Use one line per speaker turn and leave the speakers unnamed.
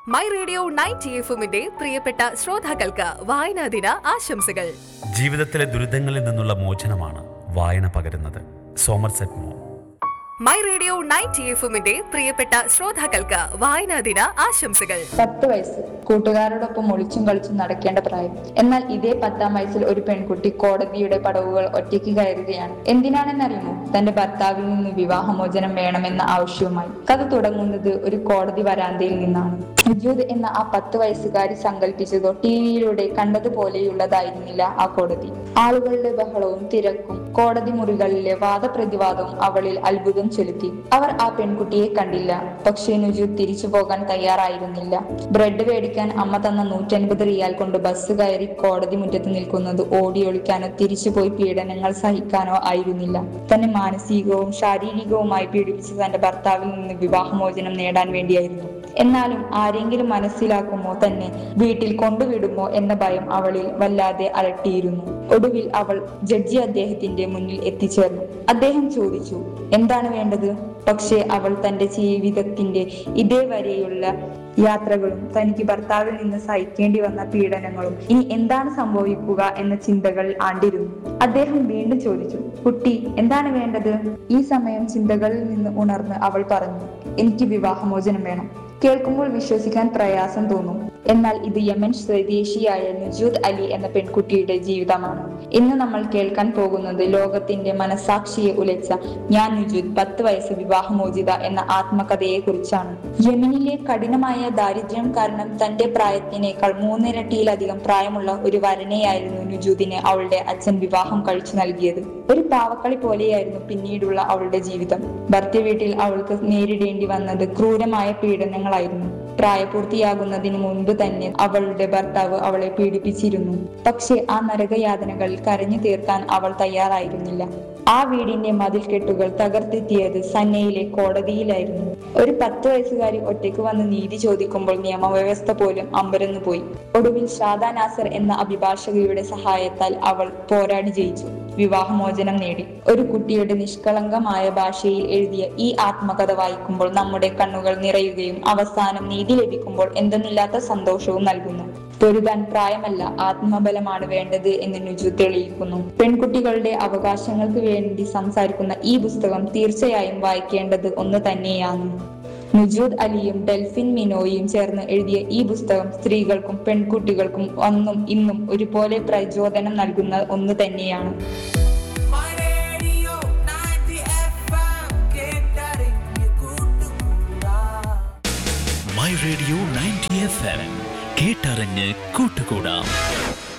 my radio ninety എഫുമിന്റെ പ്രിയപ്പെട്ട ശ്രോതാക്കൾക്ക് വായനാ ദിന ആശംസകൾ
ജീവിതത്തിലെ ദുരിതങ്ങളിൽ നിന്നുള്ള മോചനമാണ് വായന പകരുന്നത് സോമർസെറ്റ് മോ
മൈ റേഡിയോ നയൻറ്റി എഫുമിന്റെ പ്രിയപ്പെട്ട ശ്രോതാക്കൾക്ക് വായനാ ദിന ആശംസകൾ
പത്ത് വയസ്സ് കൂട്ടുകാരോടൊപ്പം ഒളിച്ചും കളിച്ചും നടക്കേണ്ട പ്രായം എന്നാൽ ഇതേ പത്താം വയസ്സിൽ ഒരു പെൺകുട്ടി കോടതിയുടെ പടവുകൾ ഒറ്റയ്ക്ക് കയറുകയാണ് എന്തിനാണെന്നറിയുമോ തന്റെ ഭർത്താവിൽ നിന്ന് വിവാഹമോചനം വേണമെന്ന ആവശ്യവുമായി കഥ തുടങ്ങുന്നത് ഒരു കോടതി വരാന്തയിൽ നിന്നാണ് വിദ്യുത് എന്ന ആ പത്ത് വയസ്സുകാരി സങ്കല്പിച്ചതോ ടി വിയിലൂടെ കണ്ടതുപോലെയുള്ളതായിരുന്നില്ല ആ കോടതി ആളുകളുടെ ബഹളവും തിരക്കും കോടതി മുറികളിലെ വാദപ്രതിവാദവും അവളിൽ അത്ഭുതം ചെലുത്തി അവർ ആ പെൺകുട്ടിയെ കണ്ടില്ല പക്ഷേ നുജു തിരിച്ചു പോകാൻ തയ്യാറായിരുന്നില്ല ബ്രെഡ് മേടിക്കാൻ അമ്മ തന്ന നൂറ്റൻപത് റിയാൽ കൊണ്ട് ബസ് കയറി കോടതി മുറ്റത്ത് നിൽക്കുന്നത് ഓടിയൊളിക്കാനോ തിരിച്ചുപോയി പീഡനങ്ങൾ സഹിക്കാനോ ആയിരുന്നില്ല തന്നെ മാനസികവും ശാരീരികവുമായി പീഡിപ്പിച്ച തന്റെ ഭർത്താവിൽ നിന്ന് വിവാഹമോചനം നേടാൻ വേണ്ടിയായിരുന്നു എന്നാലും ആരെങ്കിലും മനസ്സിലാക്കുമോ തന്നെ വീട്ടിൽ കൊണ്ടുവിടുമോ എന്ന ഭയം അവളിൽ വല്ലാതെ അലട്ടിയിരുന്നു ഒടുവിൽ അവൾ ജഡ്ജി അദ്ദേഹത്തിന്റെ മുന്നിൽ എത്തിച്ചേർന്നു അദ്ദേഹം ചോദിച്ചു എന്താണ് വേണ്ടത് പക്ഷേ അവൾ തന്റെ ജീവിതത്തിന്റെ ഇതേവരെയുള്ള യാത്രകളും തനിക്ക് ഭർത്താവിൽ നിന്ന് സഹിക്കേണ്ടി വന്ന പീഡനങ്ങളും ഇനി എന്താണ് സംഭവിക്കുക എന്ന ചിന്തകളിൽ ആണ്ടിരുന്നു അദ്ദേഹം വീണ്ടും ചോദിച്ചു കുട്ടി എന്താണ് വേണ്ടത് ഈ സമയം ചിന്തകളിൽ നിന്ന് ഉണർന്ന് അവൾ പറഞ്ഞു എനിക്ക് വിവാഹമോചനം വേണം കേൾക്കുമ്പോൾ വിശ്വസിക്കാൻ പ്രയാസം തോന്നും എന്നാൽ ഇത് യമൻ സ്വദേശിയായ നുജൂദ് അലി എന്ന പെൺകുട്ടിയുടെ ജീവിതമാണ് ഇന്ന് നമ്മൾ കേൾക്കാൻ പോകുന്നത് ലോകത്തിന്റെ മനസാക്ഷിയെ ഉലച്ച ഞാൻ നുജൂദ് പത്ത് വയസ്സ് വിവാഹമോചിത എന്ന ആത്മകഥയെ കുറിച്ചാണ് യമനിലെ കഠിനമായ ദാരിദ്ര്യം കാരണം തന്റെ പ്രായത്തിനേക്കാൾ മൂന്നിരട്ടിയിലധികം പ്രായമുള്ള ഒരു വരനെയായിരുന്നു നുജൂദിനെ അവളുടെ അച്ഛൻ വിവാഹം കഴിച്ചു നൽകിയത് ഒരു പാവക്കളി പോലെയായിരുന്നു പിന്നീടുള്ള അവളുടെ ജീവിതം ഭർത്തൃ വീട്ടിൽ അവൾക്ക് നേരിടേണ്ടി വന്നത് ക്രൂരമായ പീഡനങ്ങളായിരുന്നു പ്രായപൂർത്തിയാകുന്നതിന് മുൻപ് തന്നെ അവളുടെ ഭർത്താവ് അവളെ പീഡിപ്പിച്ചിരുന്നു പക്ഷെ ആ നരകയാതനകൾ കരഞ്ഞു തീർക്കാൻ അവൾ തയ്യാറായിരുന്നില്ല ആ വീടിന്റെ മതിൽക്കെട്ടുകൾ തകർത്തെത്തിയത് സന്നയിലെ കോടതിയിലായിരുന്നു ഒരു പത്ത് വയസ്സുകാരി ഒറ്റയ്ക്ക് വന്ന് നീതി ചോദിക്കുമ്പോൾ നിയമവ്യവസ്ഥ പോലും അമ്പരന്നു പോയി ഒടുവിൽ ഷാദാ നാസർ എന്ന അഭിഭാഷകയുടെ സഹായത്താൽ അവൾ പോരാടി ജയിച്ചു വിവാഹമോചനം നേടി ഒരു കുട്ടിയുടെ നിഷ്കളങ്കമായ ഭാഷയിൽ എഴുതിയ ഈ ആത്മകഥ വായിക്കുമ്പോൾ നമ്മുടെ കണ്ണുകൾ നിറയുകയും അവസാനം നീതി ലഭിക്കുമ്പോൾ എന്തെന്നില്ലാത്ത സന്തോഷവും നൽകുന്നു പൊരുതാൻ പ്രായമല്ല ആത്മബലമാണ് വേണ്ടത് എന്ന് നുജു തെളിയിക്കുന്നു പെൺകുട്ടികളുടെ അവകാശങ്ങൾക്ക് വേണ്ടി സംസാരിക്കുന്ന ഈ പുസ്തകം തീർച്ചയായും വായിക്കേണ്ടത് ഒന്ന് തന്നെയാണ് നുജൂദ് അലിയും ഡെൽഫിൻ മിനോയും ചേർന്ന് എഴുതിയ ഈ പുസ്തകം സ്ത്രീകൾക്കും പെൺകുട്ടികൾക്കും അന്നും ഇന്നും ഒരുപോലെ പ്രചോദനം നൽകുന്ന ഒന്ന് തന്നെയാണ്
My radio 90 FM കേട്ടറിഞ്ഞ് കൂട്ടുകൂടാ
my radio ninety F M കേട്ടറിഞ്ഞ് കൂട്ടുകൂടാം